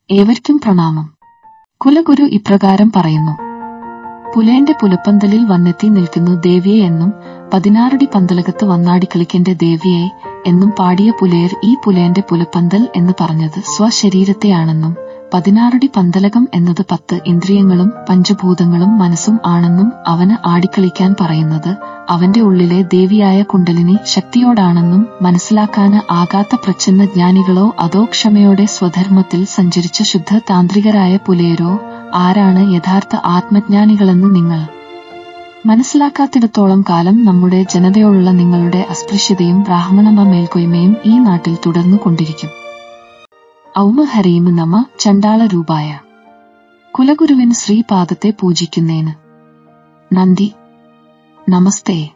ഏവർക്കും പ്രണാമം കുലഗുരു ഇപ്രകാരം പറയുന്നു പുലേന്റെ പുലപ്പന്തലിൽ വന്നെത്തി നിൽക്കുന്നു ദേവിയെ എന്നും പതിനാറടി പന്തലകത്ത് വന്നാടി കളിക്കന്റെ ദേവിയെ എന്നും പാടിയ പുലയർ ഈ പുലേന്റെ പുലപ്പന്തൽ എന്ന് പറഞ്ഞത് സ്വശരീരത്തെയാണെന്നും പതിനാറടി പന്തലകം എന്നത് പത്ത് ഇന്ദ്രിയങ്ങളും പഞ്ചഭൂതങ്ങളും മനസ്സും ആണെന്നും അവന് ആടിക്കളിക്കാൻ പറയുന്നത് അവന്റെ ഉള്ളിലെ ദേവിയായ കുണ്ടലിനി ശക്തിയോടാണെന്നും മനസ്സിലാക്കാന് ആകാത്ത പ്രച്ഛന്ന ജ്ഞാനികളോ അതോ ക്ഷമയോടെ സ്വധർമ്മത്തിൽ സഞ്ചരിച്ച ശുദ്ധ താന്ത്രികരായ പുലയരോ ആരാണ് യഥാർത്ഥ ആത്മജ്ഞാനികളെന്ന് നിങ്ങൾ മനസ്സിലാക്കാത്തിടത്തോളം കാലം നമ്മുടെ ജനതയോടുള്ള നിങ്ങളുടെ അസ്പൃശ്യതയും ബ്രാഹ്മണമ മേൽക്കൊയ്മയും ഈ നാട്ടിൽ തുടർന്നു കൊണ്ടിരിക്കും ഔമ ഹരീം നമ ചണ്ടാള രൂപായ കുലഗുരുവിൻ ശ്രീപാദത്തെ പൂജിക്കുന്നേന് നന്ദി നമസ്തേ